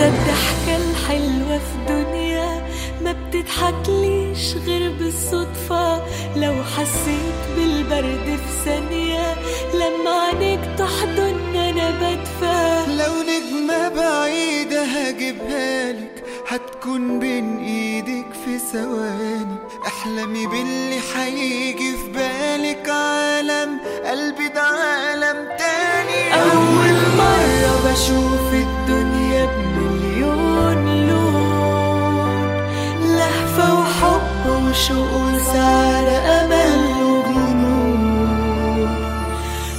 الضحكة الحلوة في دنيا ما بتضحكليش غير بالصدفة لو حسيت بالبرد في ثانية لما عينيك تحضن أنا بدفى لو نجمة بعيدة هجيبها لك هتكون بين ايدك في ثواني احلمي باللي هيجي في بالك عالم قلبي ده عالم تاني أول مرة بشوفك